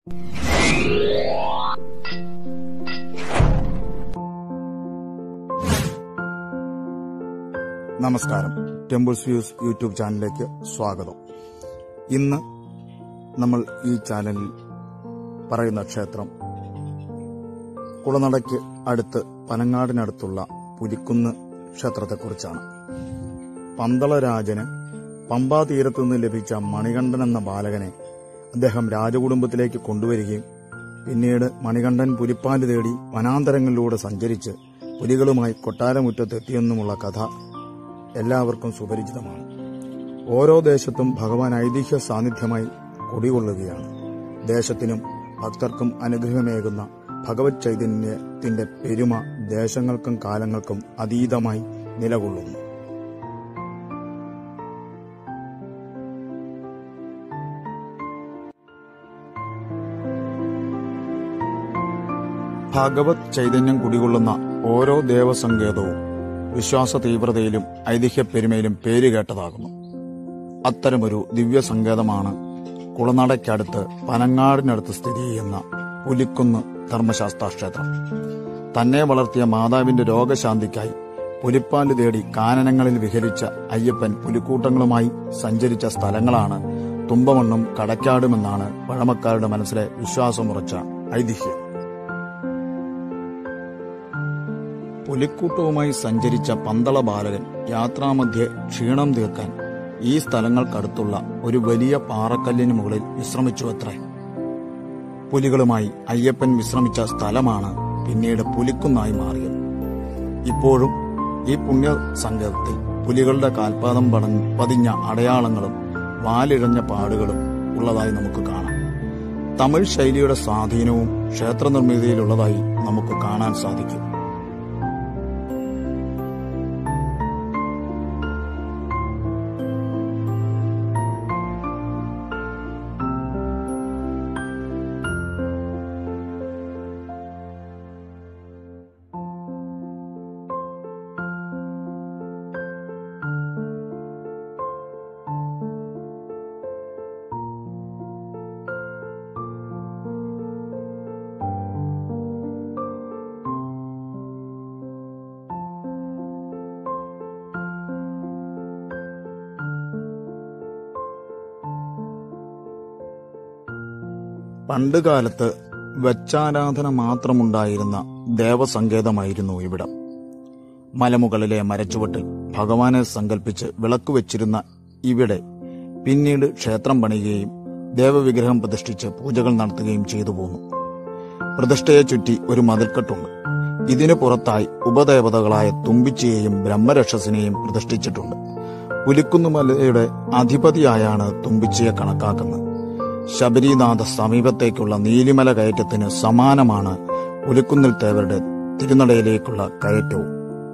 നമസ്കാരം temples views YouTube ചാനലിലേക്ക് സ്വാഗതം ഇന്ന് നമ്മൾ ഈ ചാനലിൽ പറയുന്ന ക്ഷേത്രം കുളനടയ്ക്ക് അടുത്ത് പനങ്ങാടിനടുത്തുള്ള പുലിക്കുന്ന് ക്ഷേത്രത്തെക്കുറിച്ചാണ് പന്തളരാജന് പമ്പാ തീരത്തു നിന്ന് ലഭിച്ച മണികണ്ഠൻ എന്ന ബാലകനെ അദ്ദേഹം രാജകുടുംബത്തിലേക്ക് കൊണ്ടുവരികയും പിന്നീട് മണികണ്ഠൻ പുലിപ്പാല് തേടി വനാന്തരങ്ങളിലൂടെ സഞ്ചരിച്ച് പുലികളുമായി കൊട്ടാരമുറ്റത്തെത്തിയെന്നുമുള്ള കഥ എല്ലാവർക്കും സുപരിചിതമാണ് ഓരോ ദേശത്തും ഭഗവാൻ ഐതിഹ്യ സാന്നിധ്യമായി കുടികൊള്ളുകയാണ് ദേശത്തിനും ഭക്തർക്കും അനുഗ്രഹമേകുന്ന ഭഗവത് ചൈതന്യത്തിന്റെ പെരുമ ദേശങ്ങൾക്കും കാലങ്ങൾക്കും അതീതമായി നിലകൊള്ളുന്നു ഭഗവത് ചൈതന്യം കുടികൊള്ളുന്ന ഓരോ ദേവസങ്കേതവും വിശ്വാസ തീവ്രതയിലും ഐതിഹ്യപ്പെരുമയിലും പേരുകേട്ടതാകുന്നു അത്തരമൊരു ദിവ്യസങ്കേതമാണ് കുളനടയ്ക്കടുത്ത് പനങ്ങാടിനടുത്ത് സ്ഥിതി ചെയ്യുന്ന പുലിക്കുന്ന് ധർമ്മശാസ്ത്ര ക്ഷേത്രം തന്നെ വളർത്തിയ മാതാവിന്റെ രോഗശാന്തിക്കായി പുലിപ്പാല് തേടി കാനനങ്ങളിൽ വിഹരിച്ച അയ്യപ്പൻ പുലിക്കൂട്ടങ്ങളുമായി സഞ്ചരിച്ച സ്ഥലങ്ങളാണ് തുമ്പമണ്ണും കടക്കാടുമെന്നാണ് പഴമക്കാരുടെ മനസ്സിലെ വിശ്വാസമുറച്ച ഐതിഹ്യം പുലിക്കൂട്ടവുമായി സഞ്ചരിച്ച പന്തള ബാലകൻ യാത്രാമധ്യേ ക്ഷീണം തീർക്കാൻ ഈ സ്ഥലങ്ങൾക്കടുത്തുള്ള ഒരു വലിയ പാറക്കല്ലിന് മുകളിൽ വിശ്രമിച്ചുവത്രേ പുലികളുമായി അയ്യപ്പൻ വിശ്രമിച്ച സ്ഥലമാണ് പിന്നീട് പുലിക്കുന്നായി മാറിയത് ഇപ്പോഴും ഈ പുണ്യ സങ്കേതത്തിൽ പുലികളുടെ കാൽപാദം പടഞ്ഞ് പതിഞ്ഞ അടയാളങ്ങളും വാലിഴഞ്ഞ പാടുകളും ഉള്ളതായി നമുക്ക് കാണാം തമിഴ് ശൈലിയുടെ സ്വാധീനവും ക്ഷേത്ര നിർമ്മിതിയിലുള്ളതായി നമുക്ക് കാണാൻ സാധിക്കും പണ്ടുകാലത്ത് വെച്ചാരാധന മാത്രമുണ്ടായിരുന്ന ദേവസങ്കേതമായിരുന്നു ഇവിടം മലമുകളിലെ മരച്ചുവട്ടിൽ ഭഗവാനെ സങ്കല്പിച്ച് വിളക്ക് വെച്ചിരുന്ന ഇവിടെ പിന്നീട് ക്ഷേത്രം പണിയുകയും ദേവവിഗ്രഹം പ്രതിഷ്ഠിച്ച് പൂജകൾ നടത്തുകയും ചെയ്തു പോന്നു പ്രതിഷ്ഠയെ ചുറ്റി ഒരു മതിൽക്കെട്ടുണ്ട് ഇതിനു പുറത്തായി ഉപദേവതകളായ തുമ്പിച്ചിയെയും ബ്രഹ്മരക്ഷസിനെയും പ്രതിഷ്ഠിച്ചിട്ടുണ്ട് പുലിക്കുന്നുമലയുടെ അധിപതിയായാണ് തുമ്പിച്ചിയെ കണക്കാക്കുന്നത് ശബരിനാഥ സമീപത്തേക്കുള്ള നീലിമല കയറ്റത്തിന് സമാനമാണ് പുലിക്കുന്നിൽ തേവരുടെ തിരുനടയിലേക്കുള്ള കയറ്റവും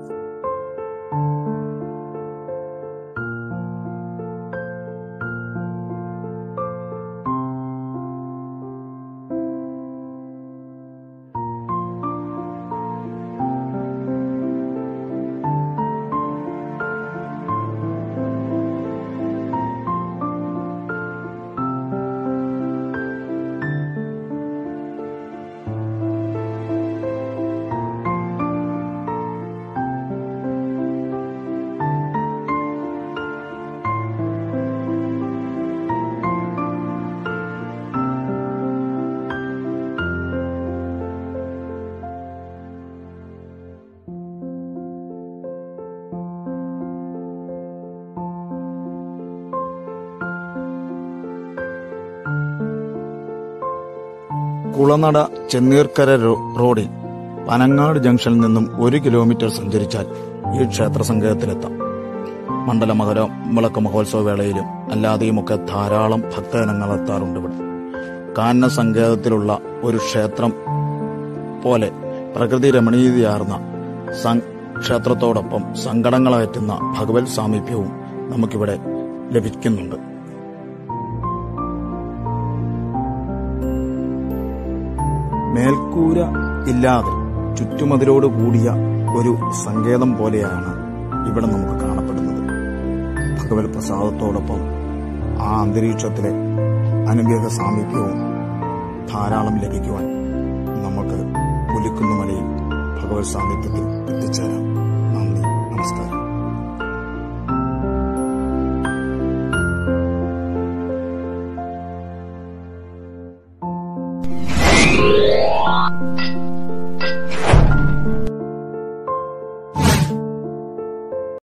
കുളനട ചെന്നീർക്കര റോ- റോഡിൽ പനങ്ങാട് ജംഗ്ഷനിൽ നിന്നും ഒരു കിലോമീറ്റർ സഞ്ചരിച്ചാൽ ഈ ക്ഷേത്ര സങ്കേതത്തിലെത്താം മണ്ഡല മകര വിളക്ക് മഹോത്സവ വേളയിലും അല്ലാതെയുമൊക്കെ ധാരാളം ഭക്തജനങ്ങൾ എത്താറുണ്ട് ഇവിടെ കാനന സങ്കേതത്തിലുള്ള ഒരു ക്ഷേത്രം പോലെ പ്രകൃതി രമണീയതയാർന്ന സം- ക്ഷേത്രത്തോടൊപ്പം സങ്കടങ്ങളകറ്റുന്ന ഭഗവത് സാമീപ്യവും നമുക്കിവിടെ ലഭിക്കുന്നുണ്ട് മേൽക്കൂര ഇല്ലാതെ ചുറ്റുമതിലോട് കൂടിയ ഒരു സങ്കേതം പോലെയാണ് ഇവിടെ നമുക്ക് കാണപ്പെടുന്നത് ഭഗവത് പ്രസാദത്തോടൊപ്പം ആ അന്തരീക്ഷത്തിലെ അനുഗ്രഹ സാമീപ്യവും ധാരാളം ലഭിക്കുവാൻ നമുക്ക് പുലിക്കുന്നുമലയിൽ ഭഗവത് സാന്നിധ്യത്തിൽ എത്തിച്ചേരാം നന്ദി നമസ്കാരം